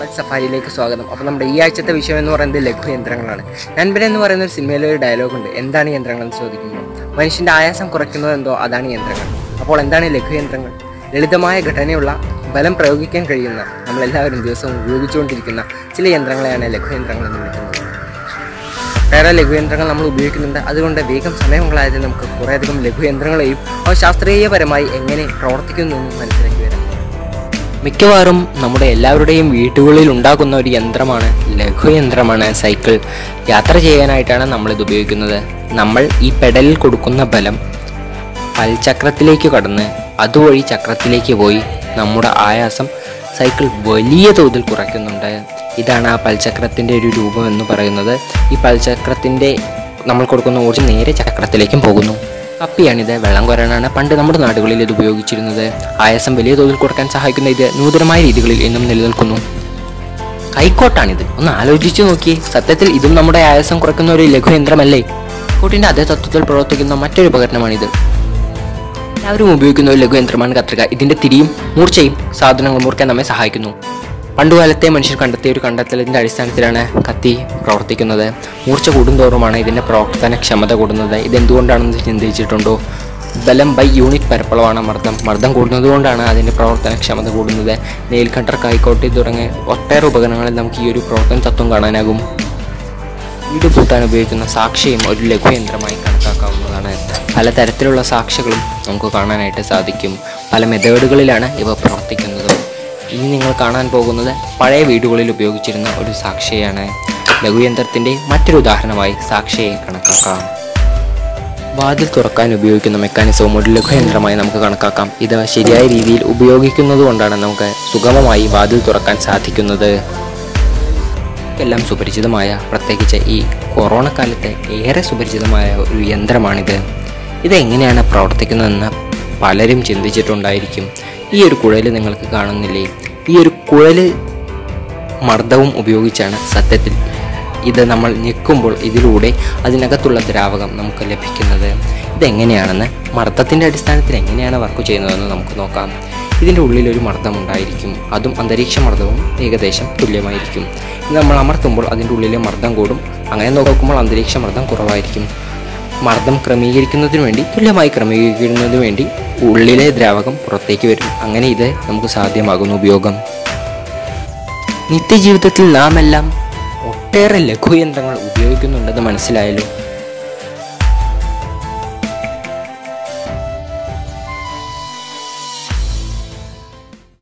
knowledge സഫാരിയിലേക്ക് സ്വാഗതം അപ്പോൾ നമ്മുടെ ഈ ആഴ്ചത്തെ വിഷയം എന്ന് പറയുന്നത് ലഘു യന്ത്രങ്ങളാണ് നൻപൻ എന്ന് പറയുന്ന ഒരു സിനിമയിലെ ഒരു ഡയലോഗ് ഉണ്ട് എന്താണ് ഈ യന്ത്രങ്ങൾ എന്ന് ചോദിക്കുമ്പോൾ മനുഷ്യൻ്റെ ആയാസം കുറയ്ക്കുന്നത് എന്തോ അതാണ് ഈ യന്ത്രങ്ങൾ അപ്പോൾ എന്താണ് ഈ ലഘു യന്ത്രങ്ങൾ ലളിതമായ ഘടനയുള്ള ബലം പ്രയോഗിക്കാൻ കഴിയുന്ന നമ്മളെല്ലാവരും ദിവസവും ഉപയോഗിച്ചുകൊണ്ടിരിക്കുന്ന ചില യന്ത്രങ്ങളെയാണ് ലഘു യന്ത്രങ്ങൾ എന്ന് വിളിക്കുന്നത് വേറെ ലഘുയന്ത്രങ്ങൾ നമ്മൾ ഉപയോഗിക്കുന്നുണ്ട് അതുകൊണ്ട് വേഗം സമയമുള്ളതായത് നമുക്ക് കുറേയധികം ലഘുയന്ത്രങ്ങളെയും അവ ശാസ്ത്രീയപരമായി എങ്ങനെ പ്രവർത്തിക്കുന്നു എന്ന് മനസ്സിലാക്കി വരാം മിക്കവാറും നമ്മുടെ എല്ലാവരുടെയും വീടുകളിൽ ഉണ്ടാക്കുന്ന ഒരു യന്ത്രമാണ് ലഘുയന്ത്രമാണ് സൈക്കിൾ യാത്ര ചെയ്യാനായിട്ടാണ് നമ്മളിത് ഉപയോഗിക്കുന്നത് നമ്മൾ ഈ പെഡലിൽ കൊടുക്കുന്ന ബലം പൽചക്രത്തിലേക്ക് കടന്ന് അതുവഴി ചക്രത്തിലേക്ക് പോയി നമ്മുടെ ആയാസം സൈക്കിൾ വലിയ തോതിൽ കുറയ്ക്കുന്നുണ്ട് ഇതാണ് ആ പൽചക്രത്തിൻ്റെ ഒരു രൂപം എന്ന് പറയുന്നത് ഈ പൽചക്രത്തിൻ്റെ നമ്മൾ കൊടുക്കുന്ന ഊർജ്ജം നേരെ ചക്രത്തിലേക്കും പോകുന്നു കപ്പിയാണിത് വെള്ളം കോരാനാണ് പണ്ട് നമ്മുടെ നാടുകളിൽ ഇത് ഉപയോഗിച്ചിരുന്നത് ആയാസം വലിയ തോതിൽ കുറയ്ക്കാൻ സഹായിക്കുന്ന ഇത് നൂതനമായ രീതികളിൽ ഇന്നും നിലനിൽക്കുന്നു കൈക്കോട്ടാണിത് ഒന്ന് ആലോചിച്ചു നോക്കിയേ സത്യത്തിൽ ഇതും നമ്മുടെ ആയാസം കുറയ്ക്കുന്ന ഒരു ലഘുയന്ത്രമല്ലേ കോട്ടിൻ്റെ അതേ തത്വത്തിൽ പ്രവർത്തിക്കുന്ന മറ്റൊരു ഉപകരണമാണിത് എല്ലാവരും ഉപയോഗിക്കുന്ന ഒരു ലഘുയന്ത്രമാണ് കത്രിക ഇതിന്റെ തിരിയും മൂർച്ചയും സാധനങ്ങൾ മുറിക്കാൻ നമ്മെ സഹായിക്കുന്നു പണ്ടുകാലത്തെ മനുഷ്യർ കണ്ടെത്തിയ ഒരു കണ്ടെത്തലിന്റെ അടിസ്ഥാനത്തിലാണ് കത്തി പ്രവർത്തിക്കുന്നത് മൂർച്ച കൂടുന്തോറുമാണ് ഇതിന്റെ പ്രവർത്തനക്ഷമത കൂടുന്നത് ഇതെന്തുകൊണ്ടാണെന്ന് ചിന്തിച്ചിട്ടുണ്ടോ ബലം ബൈ യൂണിറ്റ് പരപ്പളവാണ് മർദ്ദം മർദ്ദം കൂടുന്നതുകൊണ്ടാണ് അതിന്റെ പ്രവർത്തനക്ഷമത കൂടുന്നത് നെയിൽ കട്ടർ കൈക്കോട്ടി തുടങ്ങിയ ഒട്ടേറെ ഉപകരണങ്ങളിൽ നമുക്ക് ഈ ഒരു പ്രവർത്തന തത്വം കാണാനാകും വീട് പൂത്താൻ ഉപയോഗിക്കുന്ന സാക്ഷിയും ഒരു ലഘുയന്ത്രമായി കണക്കാക്കാവുന്നതാണ് പലതരത്തിലുള്ള സാക്ഷികളും നമുക്ക് കാണാനായിട്ട് സാധിക്കും പല മെത്തേഡുകളിലാണ് ഇവ പ്രവർത്തിക്കുന്നത് ഇനി നിങ്ങൾ കാണാൻ പോകുന്നത് പഴയ വീടുകളിൽ ഉപയോഗിച്ചിരുന്ന ഒരു സാക്ഷിയാണ് ലഘുയന്ത്രത്തിൻ്റെ മറ്റൊരു ഉദാഹരണമായി സാക്ഷിയെ കണക്കാക്കാം വാതിൽ തുറക്കാൻ ഉപയോഗിക്കുന്ന മെക്കാനിസവും ഒരു ലഘുയന്ത്രമായി നമുക്ക് കണക്കാക്കാം ഇത് ശരിയായ രീതിയിൽ ഉപയോഗിക്കുന്നത് കൊണ്ടാണ് നമുക്ക് സുഗമമായി വാതിൽ തുറക്കാൻ സാധിക്കുന്നത് എല്ലാം സുപരിചിതമായ പ്രത്യേകിച്ച് ഈ കൊറോണ കാലത്ത് ഏറെ സുപരിചിതമായ ഒരു യന്ത്രമാണിത് ഇത് എങ്ങനെയാണ് പ്രവർത്തിക്കുന്നതെന്ന് പലരും ചിന്തിച്ചിട്ടുണ്ടായിരിക്കും ഈ ഒരു കുഴൽ നിങ്ങൾക്ക് കാണുന്നില്ലേ ഈ ഒരു കുഴൽ മർദ്ദവും ഉപയോഗിച്ചാണ് സത്യത്തിൽ ഇത് നമ്മൾ ഞെക്കുമ്പോൾ ഇതിലൂടെ അതിനകത്തുള്ള ദ്രാവകം നമുക്ക് ലഭിക്കുന്നത് ഇതെങ്ങനെയാണെന്ന് മർദ്ദത്തിൻ്റെ അടിസ്ഥാനത്തിൽ എങ്ങനെയാണ് വർക്ക് ചെയ്യുന്നതെന്ന് നമുക്ക് നോക്കാം ഇതിൻ്റെ ഉള്ളിൽ ഒരു മർദ്ദം ഉണ്ടായിരിക്കും അതും അന്തരീക്ഷ മർദ്ദവും ഏകദേശം തുല്യമായിരിക്കും ഇത് നമ്മൾ അമർത്തുമ്പോൾ അതിൻ്റെ ഉള്ളിലെ മർദ്ദം കൂടും അങ്ങനെ നോക്കുമ്പോൾ അന്തരീക്ഷ മർദ്ദം കുറവായിരിക്കും മർദ്ദം ക്രമീകരിക്കുന്നതിന് വേണ്ടി തുല്യമായി ക്രമീകരിക്കുന്നതിന് വേണ്ടി ഉള്ളിലെ ദ്രാവകം പുറത്തേക്ക് വരും അങ്ങനെ ഇത് നമുക്ക് സാധ്യമാകുന്ന ഉപയോഗം നിത്യജീവിതത്തിൽ നാം എല്ലാം ഒട്ടേറെ ലഘുയന്ത്രങ്ങൾ ഉപയോഗിക്കുന്നുണ്ടെന്ന് മനസ്സിലായല്ലോ